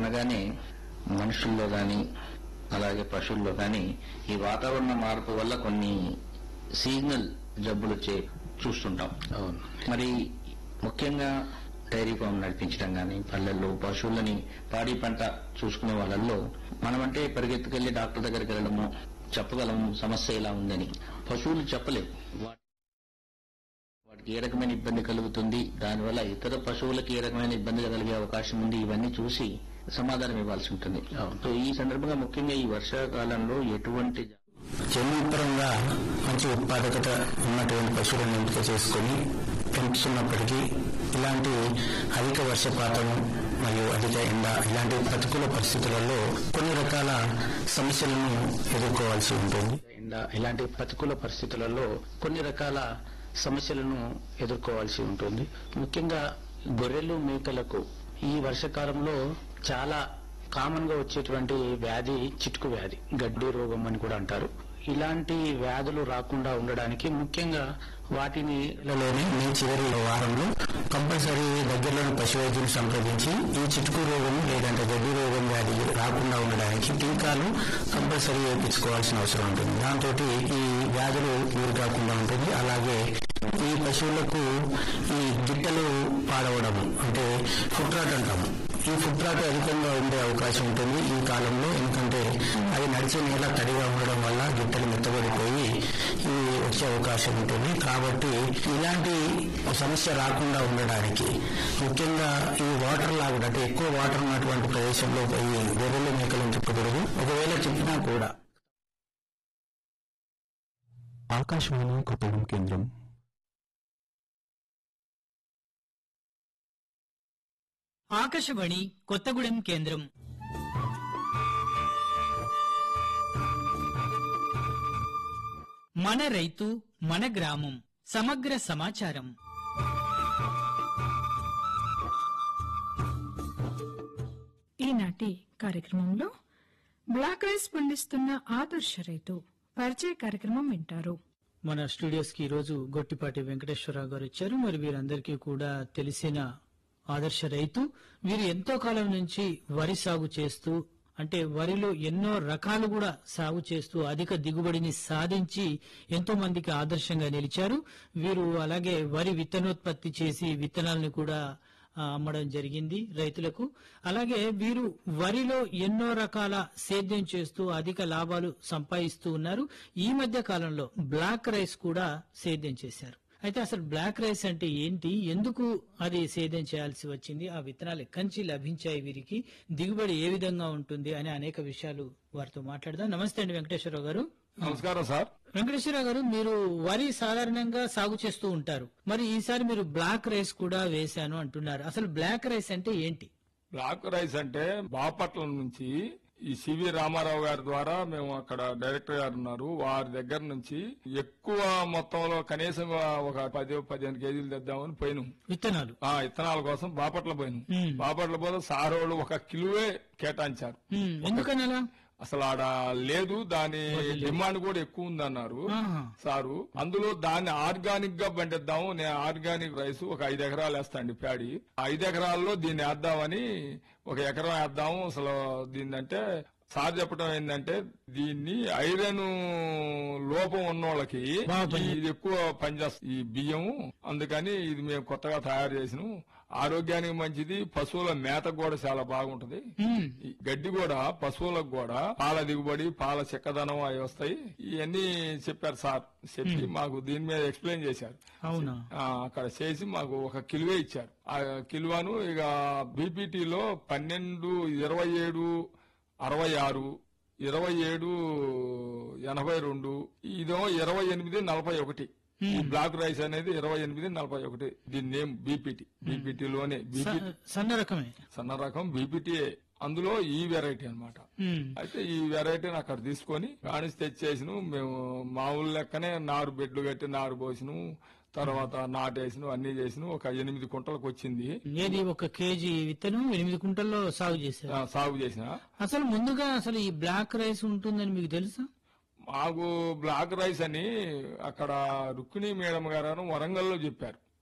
అనగానే మనుషుల్లో కానీ అలాగే పశువుల్లో కానీ ఈ వాతావరణ మార్పు వల్ల కొన్ని సీజనల్ జబ్బులు వచ్చే చూస్తుంటాం అవును మరి ముఖ్యంగా డైరీ ఫామ్ నడిపించడం కానీ పల్లెల్లో పశువులని పాడి పంట చూసుకునే వాళ్ళల్లో మనమంటే పరిగెత్తుకెళ్లి డాక్టర్ దగ్గరికి వెళ్ళడము చెప్పగలము సమస్య ఇలా ఉందని పశువులు చెప్పలేవు వా- వాటికి ఏ రకమైన ఇబ్బంది కలుగుతుంది దానివల్ల ఇతర పశువులకి ఏ రకమైన ఇబ్బంది కలిగే అవకాశం ఉంది ఇవన్నీ చూసి సమాధానం ఇవ్వాల్సి ఉంటుంది అవును. సో ఈ సందర్భంగా ముఖ్యంగా ఈ వర్షాకాలంలో ఎటువంటి జన్యుపరంగా మంచి ఉత్పాదకత ఉన్నటువంటి పశువులను ఎంపిక చేసుకొని పెంచుతున్నప్పటికీ ఇలాంటి అధిక వర్షపాతం మరియు అధిక ఎండ ఇలాంటి ప్రతికూల పరిస్థితులలో కొన్ని రకాల సమస్యలను ఎదుర్కోవాల్సి ఉంటుంది ఎండ ఇలాంటి ప్రతికూల పరిస్థితులలో కొన్ని రకాల సమస్యలను ఎదుర్కోవాల్సి ఉంటుంది ముఖ్యంగా గొర్రెలు మేకలకు ఈ వర్షకాలంలో చాలా కామన్ గా వచ్చేటువంటి వ్యాధి చిటుకు వ్యాధి గడ్డి రోగం అని కూడా అంటారు ఇలాంటి వ్యాధులు రాకుండా ఉండడానికి ముఖ్యంగా వాటిని లోనే మే చివరి వారంలో కంపల్సరీ దగ్గరలోని పశు వైద్యుని సంప్రదించి ఈ చిటుకు రోగం లేదంటే గడ్డి రోగం వ్యాధి రాకుండా ఉండడానికి టీకాలు కంపల్సరీ వేయించుకోవాల్సిన అవసరం ఉంటుంది దాంతో ఈ వ్యాధులు క్యూర్ కాకుండా ఉంటుంది అలాగే ఈ పశువులకు ఈ గిట్టలు పాడవడం అంటే ఫుట్ రాట్ అంటాము ఈ ఫుట్ రాట్ అధికంగా ఉండే అవకాశం ఉంటుంది ఈ కాలంలో ఎందుకంటే అది నడిచే నేల తడిగా ఉండడం వల్ల గిట్టలు మెత్తబడిపోయి ఈ వచ్చే అవకాశం ఉంటుంది కాబట్టి ఇలాంటి సమస్య రాకుండా ఉండడానికి ముఖ్యంగా ఈ వాటర్ లాగా అంటే ఎక్కువ వాటర్ ఉన్నటువంటి ప్రదేశంలో ఈ గొర్రెలు మేకలను తిప్పకూడదు ఒకవేళ చెప్పినా కూడా ఆకాశవాణి కొత్తగూడెం కేంద్రం ఆకాశవాణి కొత్తగూడెం కేంద్రం మన రైతు మన గ్రామం సమగ్ర సమాచారం ఈనాటి కార్యక్రమంలో బ్లాక్ రైస్ పండిస్తున్న ఆదర్శ రైతు పరిచయ కార్యక్రమం వింటారు మన స్టూడియోస్ కి ఈరోజు గొట్టిపాటి వెంకటేశ్వరరావు గారు వచ్చారు మరి వీరందరికీ కూడా తెలిసిన ఆదర్శ రైతు వీరు ఎంతో కాలం నుంచి వరి సాగు చేస్తూ అంటే వరిలో ఎన్నో రకాలు కూడా సాగు చేస్తూ అధిక దిగుబడిని సాధించి ఎంతో మందికి ఆదర్శంగా నిలిచారు వీరు అలాగే వరి విత్తనోత్పత్తి చేసి విత్తనాలను కూడా ఆ, అమ్మడం జరిగింది రైతులకు అలాగే వీరు వరిలో ఎన్నో రకాల సేద్యం చేస్తూ అధిక లాభాలు సంపాదిస్తూ ఉన్నారు ఈ మధ్య కాలంలో బ్లాక్ రైస్ కూడా సేద్యం చేశారు అయితే అసలు బ్లాక్ రైస్ అంటే ఏంటి ఎందుకు అది సేద్యం చేయాల్సి వచ్చింది ఆ విత్తనాలు ఎక్కడి నుంచి లభించాయి వీరికి దిగుబడి ఏ విధంగా ఉంటుంది అనే అనేక విషయాలు వారితో మాట్లాడదాం నమస్తే అండి వెంకటేశ్వరరావు గారు నమస్కారం సార్ వెంకటేశ్వరరావు గారు మీరు వరి సాధారణంగా సాగు చేస్తూ ఉంటారు మరి ఈసారి మీరు బ్లాక్ రైస్ కూడా వేశాను అంటున్నారు అసలు బ్లాక్ రైస్ అంటే ఏంటి బ్లాక్ రైస్ అంటే బాపట్ల నుంచి ఈ సివి రామారావు గారి ద్వారా మేము అక్కడ డైరెక్టర్ గారు ఉన్నారు వారి దగ్గర నుంచి ఎక్కువ మొత్తంలో కనీసం ఒక పది పదిహేను కేజీలు తెద్దామని పోయినాం విత్తనాలు ఆ ఇత్తనాల కోసం బాపట్ల పోయినాం మ్మ్. బాపట్ల పోతే సారోళ్ళు ఒక కిలోవే కేటాయించారు ఉమ్, ఎందుకని అలా అసలు ఆడ లేదు దాని డిమాండ్ కూడా ఎక్కువ ఉందన్నారు ఆహా. సారు అందులో దాన్ని ఆర్గానిక్ గా పండిద్దాము నేను ఆర్గానిక్ రైస్ ఒక ఐదు ఎకరాలు వేస్తాండి ప్యాడి ఆ ఐదు ఎకరాల్లో దీన్ని వేద్దామని ఒక ఎకరం వేద్దాము అసలు దీన్ని అంటే సార్ చెప్పడం ఏంటంటే దీన్ని ఐరన్ లోపం ఉన్న వాళ్ళకి బాగా పని- ఇది ఎక్కువ పనిచేస్తుంది ఈ బియ్యం అందుకని ఇది మేము కొత్తగా తయారు చేసినాం ఆరోగ్యానికి మంచిది పశువుల మేత కూడా చాలా బాగుంటది ఉమ్, ఈ గడ్డి కూడా పశువులకు కూడా పాల దిగుబడి పాల చెక్కదనం అవి వస్తాయి ఇవన్నీ చెప్పారు సార్ చెప్పి మాకు దీని మీద ఎక్స్ప్లెయిన్ చేశారు అవునా ఆ, అక్కడ చేసి మాకు ఒక కిలువే ఇచ్చారు ఆ కిలువను ఇక బీపీటీలో పన్నెండు ఇరవై ఏడు అరవై ఆరు ఇరవై ఏడు ఎనభై రెండు ఇదేమో ఇరవై ఎనిమిది నలభై ఒకటి ఈ బ్లాక్ రైస్ అనేది ఇరవై ఎనిమిది నలభై ఒకటి దీని నేమ్ బీపీటీ బీపీటీలోనే బీపీ స- సన్న రకమే సన్న రకం బీపీటీ అందులో ఈ వెరైటీ అన్నమాట ఉమ్, అయితే ఈ వెరైటీని అక్కడ తీసుకొని కానిసి తెచ్చేసిను మేము మామూలు లెక్కనే నారు బెడ్లు కట్టి నారు పోసిను తర్వాత నాటేసిను అన్ని చేసిను ఒక ఎనిమిది కుంటలకు వచ్చింది ఏది ఒక కేజీ విత్తనం ఎనిమిది కుంటల్లో సాగు చేశారు ఆ, సాగు చేసిన అసలు ముందుగా అసలు ఈ బ్లాక్ రైస్ ఉంటుందని మీకు తెలుసా మాకు బ్లాక్ రైస్ అని అక్కడ రుక్మిణి మేడం గారు వరంగల్లో చెప్పారు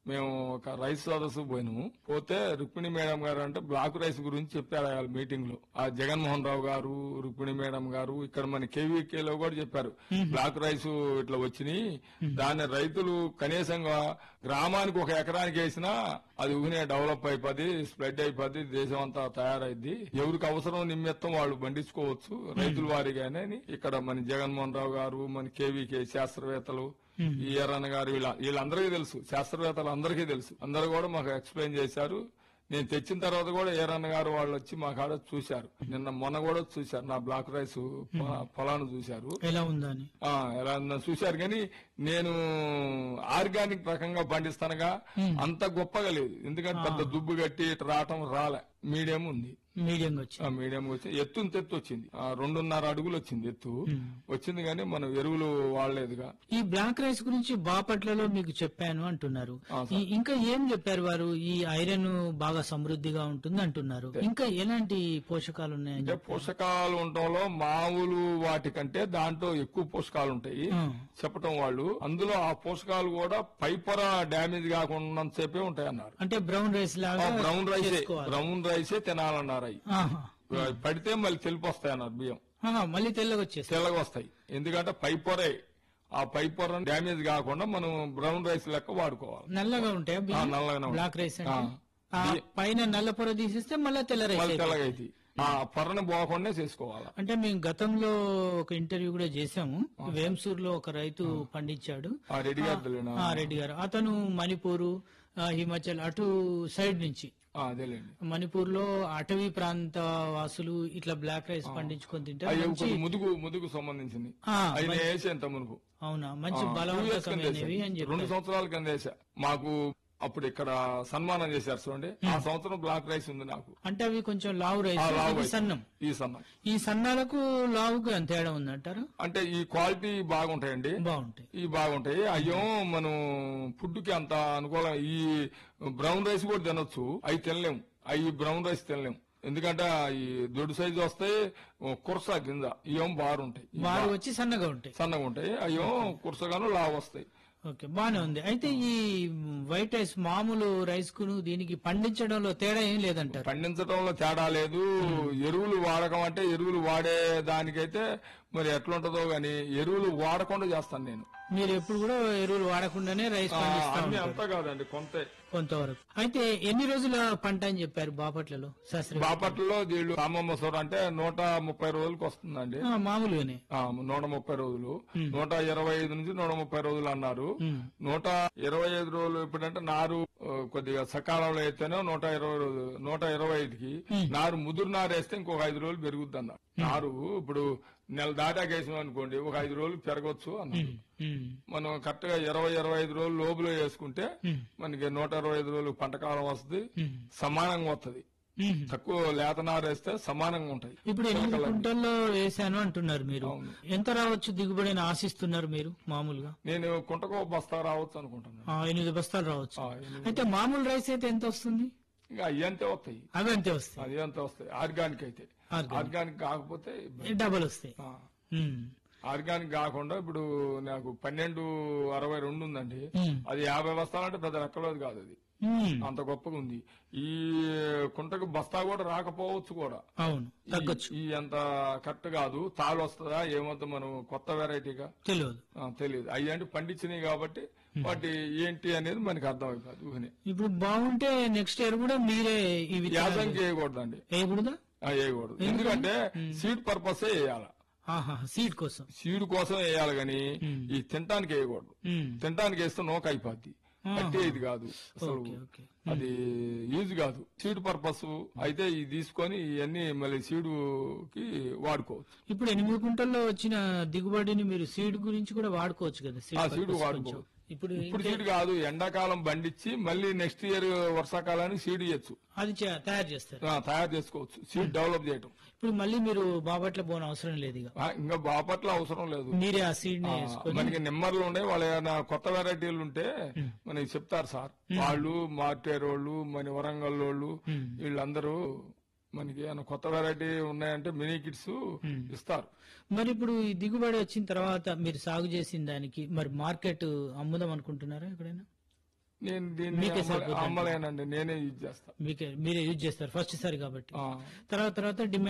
మేము ఒక రైస్ సదస్సు పోయినాము పోతే రుక్మిణి మేడం గారు అంటే బ్లాక్ రైస్ గురించి చెప్పారు ఆ మీటింగ్ లో ఆ జగన్మోహన్ రావు గారు రుక్మిణి మేడం గారు ఇక్కడ మన KVK లో కూడా చెప్పారు బ్లాక్ రైస్ ఇట్లా వచ్చినాయి దాన్ని రైతులు కనీసంగా గ్రామానికి ఒక ఎకరానికి వేసినా అది ఊనే డెవలప్ అయిపోద్ది స్ప్రెడ్ అయిపోద్ది దేశం అంతా తయారైద్ది ఎవరికి అవసరం నిమిత్తం వాళ్ళు పండించుకోవచ్చు రైతుల వారిగానే అని ఇక్కడ మన జగన్మోహన్ రావు గారు మన కేవీకే శాస్త్రవేత్తలు ఈ ఎర్రన్న గారు వీళ్ళ వీళ్ళందరికీ తెలుసు శాస్త్రవేత్తలు అందరికీ తెలుసు అందరూ కూడా మాకు ఎక్స్ప్లెయిన్ చేశారు నేను తెచ్చిన తర్వాత కూడా ఏరన్న గారు వాళ్ళు వచ్చి మా కాడ చూశారు నిన్న మొన్న కూడా చూశారు నా బ్లాక్ రైస్ పొ- పొలాన్ని చూశారు ఎలా ఉందని ఆ, ఎలా ఉందో చూశారు కానీ నేను ఆర్గానిక్ రకంగా పండిస్తానుగా అంత గొప్పగా లేదు ఎందుకంటే పెద్ద దుబ్బు కట్టి ఇటు రావటం రాలే మీడియం ఉంది మీడియం వచ్చి ఆ మీడియం వచ్చి ఎత్తు ఎత్తు వచ్చింది ఆ రెండున్నర అడుగులు వచ్చింది ఎత్తు వచ్చింది కానీ మనం ఎరువులు వాడలేదుగా ఈ బ్లాక్ రైస్ గురించి బాపట్లలో మీకు చెప్పాను అంటున్నారు ఆ, ఈ- ఇంకా ఏం చెప్పారు వారు ఈ ఐరన్ బాగా సమృద్ధిగా ఉంటుంది అంటున్నారు ఇంకా ఎలాంటి పోషకాలు ఉన్నాయని అంటే పోషకాలు ఉండటంలో మామూలు వాటికంటే దాంట్లో ఎక్కువ పోషకాలు ఉంటాయి ఆ. చెప్పటం వాళ్ళు అందులో ఆ పోషకాలు కూడా పైపొర డ్యామేజ్ కాకుండా సేపే ఉంటాయి అన్నారు అంటే బ్రౌన్ రైస్ ఆ లాగా బ్రౌన్ రైసే చేసుకోవాలి. బ్రౌన్ రైసే తినాలన్నారు అవి ఆహా. పడితే మళ్ళీ తెలిపి వస్తాయి అన్నారు బియ్యం ఆహా, మళ్ళీ తెల్లగా వచ్చేస్తాయి తెల్లగా వస్తాయి ఎందుకంటే పైపొరే ఆ పైపొర డ్యామేజ్ కాకుండా మనం బ్రౌన్ రైస్ లెక్క వాడుకోవాలి నల్లగా ఉంటాయి ఆ, నల్లగానే ఉంటాయి. బ్లాక్ రైస్ అంటే ఆ. ఆ పైన నల్ల పొర తీసేస్తే మళ్ళీ తెల్ల రైస్ మళ్ళీ అయిపోతుంది. తెల్లగా అయితే ఆ పొరని పోకుండా చేసుకోవాలి అంటే మేము గతంలో ఒక ఇంటర్వ్యూ కూడా చేశాము వేంసూర్ లో ఒక రైతు పండించాడు ఆ రెడ్డి గారు తెలియనా? ఆ, రెడ్డి గారు అతను మణిపూర్ ఆ, హిమాచల్ అటు సైడ్ నుంచి ఆ, అదేలేండి మణిపూర్ లో అటవీ ప్రాంత వాసులు ఇట్లా బ్లాక్ రైస్ పండించుకొని తింటారు అవి మంచి కొంచెం ముదుగు ముదుగు సంబంధించింది ఆ, ఆయన వేసే ఎంత మునుగు అవునా మంచి ఆ, two years కింద బలవంతకమైనవి వేశా. అని రెండు చెప్పారు సంవత్సరాల కింద వేసా మాకు అప్పుడు ఇక్కడ సన్మానం చేశారు చూడండి ఆ సంవత్సరం బ్లాక్ రైస్ ఉంది నాకు అంటే అవి కొంచెం లావు రైస్ ఆ లావు ఇది రైస్. సన్నం ఈ సన్నం ఈ సన్నాలకు లావుకు ఎంత తేడా ఉందంటారు అంటే ఈ క్వాలిటీ బాగుంటాయండి బాగుంటాయి ఈ బాగుంటాయి అయ్యో మనం ఫుడ్ కి అంత అనుకూలం ఈ బ్రౌన్ రైస్ కూడా తినొచ్చు అవి తినలేము అవి బ్రౌన్ రైస్ తినలేము ఎందుకంటే ఈ దొడ్డు సైజు వస్తాయి కురస కింద ఇవేం బారుంటాయి ఈ వారు వచ్చి సన్నగా ఉంటాయి సన్నగా ఉంటాయి అయ్యో కురసగాను లావు వస్తాయి ఓకే బానే ఉంది అయితే ఈ వైట్ రైస్ మామూలు రైస్ కును దీనికి పండించడంలో తేడా ఏం లేదంటారు పండించడంలో తేడా లేదు ఎరువులు వాడకం అంటే ఎరువులు వాడే దానికైతే మరి ఎట్లుంటదో గాని ఎరువులు వాడకుండా చేస్తాను నేను మీరు ఎప్పుడు కూడా ఎరువులు వాడకుండానే రైస్ ఆ, పండిస్తా అన్ని ఉంటారు అంతా కాదండి కొంతే కొంతవరకు అయితే ఎన్ని రోజుల పంట అని చెప్పారు బాపట్లలో శాస్త్రి బాపట్లలో వీళ్ళు సామమ్మ సొర అంటే నూట ముప్పై రోజులకు వస్తుందండి ఆ, మామూలుగానే ఆ, నూట ముప్పై రోజులు నూట ఇరవై ఐదు నుంచి నూట ముప్పై రోజులు అన్నారు ఉమ్. నూట ఇరవై ఐదు రోజులు ఎప్పుడంటే నారు ఆ, కొద్దిగా సకాలంలో అయితేనే నూట ఇరవై రోజులు నూట ఇరవై ఐదుకి నారు ముదురు నారు వేస్తే ఇంకొక ఐదు రోజులు పెరుగుద్ది అన్నారు నారు ఇప్పుడు నెల దాటాక వేసాం అనుకోండి ఒక ఐదు రోజులు పెరగొచ్చు అన్నారు ఉమ్. మనం కరెక్ట్ గా ఇరవై ఇరవై ఐదు రోజులు లోపల వేసుకుంటే మనకి నూట ఇరవై ఐదు రోజులు పంట కాలం వస్తుంది సమానంగా వస్తుంది ఉమ్. తక్కువ లేత నారు వేస్తే సమానంగా ఉంటాయి ఇప్పుడు ఎనిమిది కుంటల్లో వేసాను అంటున్నారు మీరు అవును. ఎంత రావచ్చు దిగుబడి అని ఆశిస్తున్నారు మీరు మామూలుగా నేను కుంటకో బస్తా రావచ్చు అనుకుంటున్నాను ఆ, ఎనిమిది బస్తాలు రావచ్చు ఆ, ఎనిమిది. అయితే మామూలు రైస్ అయితే ఎంత వస్తుంది ఇంకా అవి అంతే వస్తాయి అవి అంతే వస్తాయి అది అంతే వస్తాయి ఆర్గానిక్ అయితే ఆర్గానిక్. ఆర్గానిక్ కాకపోతే ఇబ్బంది. డబల్ వస్తాయి ఆ, ఉమ్. ఆర్గానిక్ కాకుండా ఇప్పుడు నాకు పన్నెండు అరవై రెండు ఉందండి ఉమ్. అది యాభై బస్తాలంటే పెద్ద లెక్కలోది కాదు అది ఉమ్. అంత గొప్పగా ఉంది ఈ కుంటకు బస్తా కూడా రాకపోవచ్చు కూడా అవును ఈ- తగ్గొచ్చు ఈ అంత కరెక్ట్ కాదు తాలు వస్తుందా ఏమంత మనం కొత్త వెరైటీగా తెలియదు ఆ, తెలియదు అవి అంటే పండించినాయి కాబట్టి వాటి ఏంటి అనేది మనకి అర్థమైపోతుంది ఊహనే ఇప్పుడు బాగుంటే నెక్స్ట్ ఇయర్ కూడా మీరే ఈ విత్తనాలు యాసంగి వేయకూడదండి వేయకూడదా ఆ, వేయకూడదు ఎందుకంటే సీడ్ పర్పస్ వేయాలి ఆహా సీడ్ కోసం సీడ్ కోసం వేయాలి గాని ఈ తినటానికి వేయకూడదు ఉమ్. తినటానికి వేస్తే నోక అయిపోద్ది అంటే ఇది కాదు అసలు ఓకే ఓకే అది యూజ్ కాదు సీడ్ పర్పస్ అయితే ఇది తీసుకొని ఇవన్నీ మళ్ళీ సీడ్ కి వాడుకోవచ్చు ఇప్పుడు ఎనిమిది కుంటల్లో వచ్చిన దిగుబడిని మీరు సీడ్ గురించి కూడా వాడుకోవచ్చు కదా ఆ సీడ్ సీడ్ purpose వాడుకోవచ్చు కొంచెం. ఇప్పుడు ఇప్పుడు సీడ్ కాదు ఎండాకాలం బండిచ్చి మళ్ళీ నెక్స్ట్ ఇయర్ వర్షాకాలానికి సీడ్ ఇవ్వచ్చు అది చే- తయారు చేస్తారు ఆ, తయారు చేసుకోవచ్చు సీడ్ డెవలప్ చేయటం ఇప్పుడు మళ్ళీ మీరు బాపట్ల పోన అవసరం లేదు ఇక ఆ, ఇంకా బాపట్ల అవసరం లేదు మీరే ఆ సీడ్ ని ఆ, వేసుకొని మనకి నిమ్మర్లు ఉండే వాళ్ళ ఏమైనా కొత్త వెరైటీలు ఉంటే మనకి చెప్తారు సార్ వాళ్ళు మార్టేరోళ్ళు మన వరంగల్ వాళ్ళు వీళ్ళందరూ మనకి ఏమైనా కొత్త వెరైటీ ఉన్నాయంటే మినీ కిట్స్ ఇస్తారు మరి ఇప్పుడు ఈ దిగుబడి వచ్చిన తర్వాత మీరు సాగు చేసిన దానికి మరి మార్కెట్ అమ్ముదాం అనుకుంటున్నారా ఎక్కడైనా నేను దీన్ని మీకే అమ్మలే- సరిపోతుంది. అమ్మలేనండి నేనే యూజ్ చేస్తా మీకే మీరే యూజ్ చేస్తారు ఫస్ట్ సారి కాబట్టి ఆ. తర్వాత తర్వాత డిమాండ్